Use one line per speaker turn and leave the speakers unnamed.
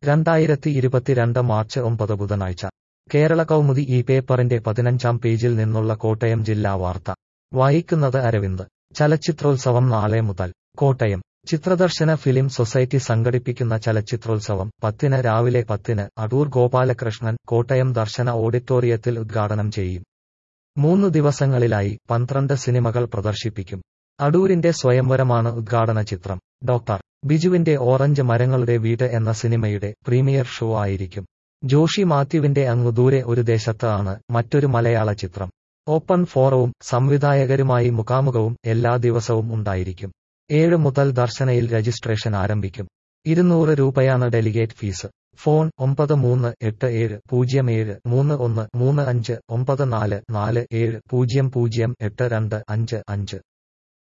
രണ്ടായിരത്തി ഇരുപത്തിരണ്ട് മാർച്ച് ഒമ്പത് ബുധനാഴ്ച കേരള കൗമുദി ഈ പേപ്പറിന്റെ പതിനഞ്ചാം പേജിൽ നിന്നുള്ള കോട്ടയം ജില്ലാ വാർത്ത വായിക്കുന്നത് അരവിന്ദ് ചലച്ചിത്രോത്സവം നാളെ മുതൽ കോട്ടയം ചിത്രദർശന ഫിലിം സൊസൈറ്റി സംഘടിപ്പിക്കുന്ന ചലച്ചിത്രോത്സവം പത്തിന് രാവിലെ പത്തിന് അടൂർ ഗോപാലകൃഷ്ണൻ കോട്ടയം ദർശന ഓഡിറ്റോറിയത്തിൽ ഉദ്ഘാടനം ചെയ്യും മൂന്നു ദിവസങ്ങളിലായി പന്ത്രണ്ട് സിനിമകൾ പ്രദർശിപ്പിക്കും അടൂരിന്റെ സ്വയംവരമാണ് ഉദ്ഘാടന ചിത്രം ഡോക്ടർ ബിജുവിന്റെ ഓറഞ്ച് മരങ്ങളുടെ വീട് എന്ന സിനിമയുടെ പ്രീമിയർ ഷോ ആയിരിക്കും ജോഷി മാത്യുവിന്റെ അങ്ങു ദൂരെ ഒരു ദേശത്ത് ആണ് മറ്റൊരു മലയാള ചിത്രം ഓപ്പൺ ഫോറവും സംവിധായകരുമായി മുഖാമുഖവും എല്ലാ ദിവസവും ഉണ്ടായിരിക്കും ഏഴ് മുതൽ ദർശനയിൽ രജിസ്ട്രേഷൻ ആരംഭിക്കും ഇരുന്നൂറ് രൂപയാണ് ഡെലിഗേറ്റ് ഫീസ് ഫോൺ ഒമ്പത് മൂന്ന് എട്ട് ഏഴ് പൂജ്യം ഏഴ് മൂന്ന് ഒന്ന് മൂന്ന് അഞ്ച് ഒമ്പത് നാല് നാല് ഏഴ് പൂജ്യം പൂജ്യം എട്ട് രണ്ട് അഞ്ച് അഞ്ച്